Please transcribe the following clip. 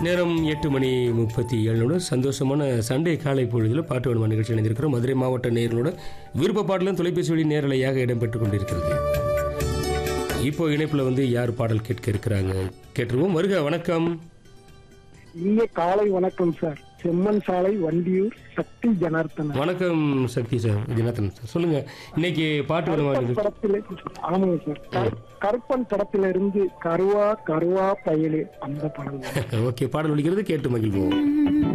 நேரம் எட்டு மணி முப்பத்தி ஏழோட சந்தோஷமான சண்டே காலை பொழுதில் பாட்டு வேணுமா நிகழ்ச்சி இணைந்திருக்கிறோம் மதுரை மாவட்ட நேர்களோட விருப்ப பாடலும் தொலைபேசி வழி நேரலையாக இடம்பெற்றுக் கொண்டிருக்கிறது இப்போ இணைப்பில் வந்து யார் பாடல் கேட்க இருக்கிறாங்க கேட்டுருவோம் வருக வணக்கம் இனிய காலை வணக்கம் சார் செம்மன் சாலை வண்டியூர் சக்தி ஜனார்த்தன வணக்கம் சக்தி சார் ஜனார்த்தன் சார் சொல்லுங்க இன்னைக்கு பாட்டு வேணுமா நிகழ்ச்சி படத்திலே ஆமாங்க சார் கரு- கருப்பன் படத்தில இருந்து கருவா கருவா பயலே அந்த படம் தான். ஓகே பாடல் ஒழிக்கிறது கேட்டு மகிழ்வோம்